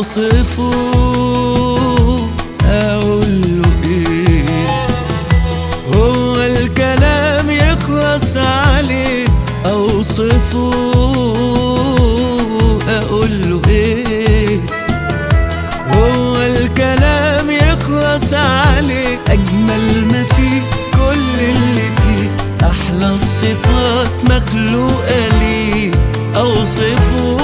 اوصفه اقول له ايه هو الكلام يخلص عليه اوصفه اقول له ايه هو الكلام يخلص عليه اجمل ما فيه كل اللي فيه احلى الصفات مخلوقه ليه اوصفه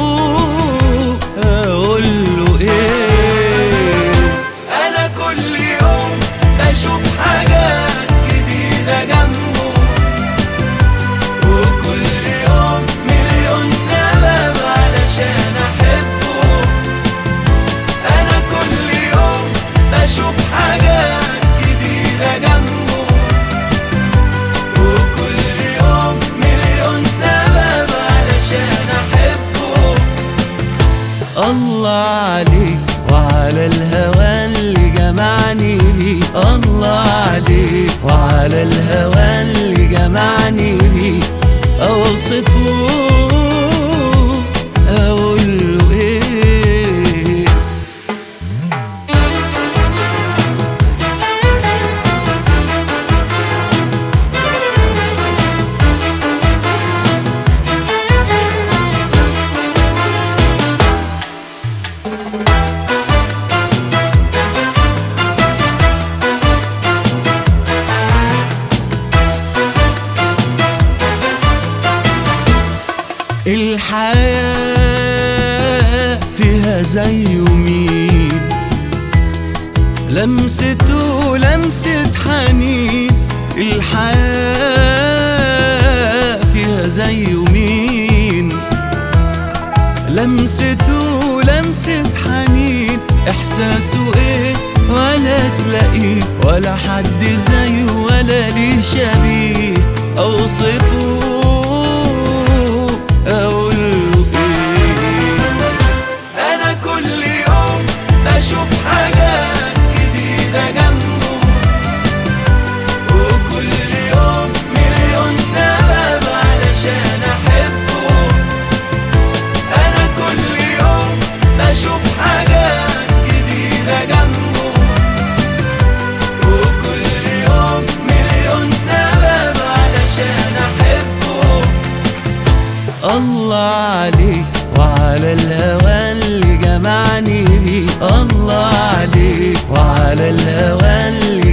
اقول له ايه انا كل يوم بشوف حاجات جديده جنبه وكل يوم مليون سبب علشان احبه انا كل يوم بشوف حاجات جديده جنبه وكل يوم مليون سبب علشان احبه الله عليك وعلى الهوى اللي جمعني بيه الله عليك وعلى الهوى اللي جمعني بيه اوصفه اقول له ايه الحياة فيها زي ومين لمسته لمسة حنين الحياة فيها زي ومين لمسته لمسة حنين إحساسه إيه ولا تلاقيه ولا حد زيه ولا ليه شبيه أوصفه أقول له إيه أنا كل يوم بشوف حاجات جديدة جنبه وكل يوم مليون سبب علشان أحبه أنا كل يوم بشوف حاجات جديدة جنبه وكل يوم مليون سبب علشان أحبه الله عليك وعلى الهوى اللي جمعني بيه الله عليك وعلى الهوى اللي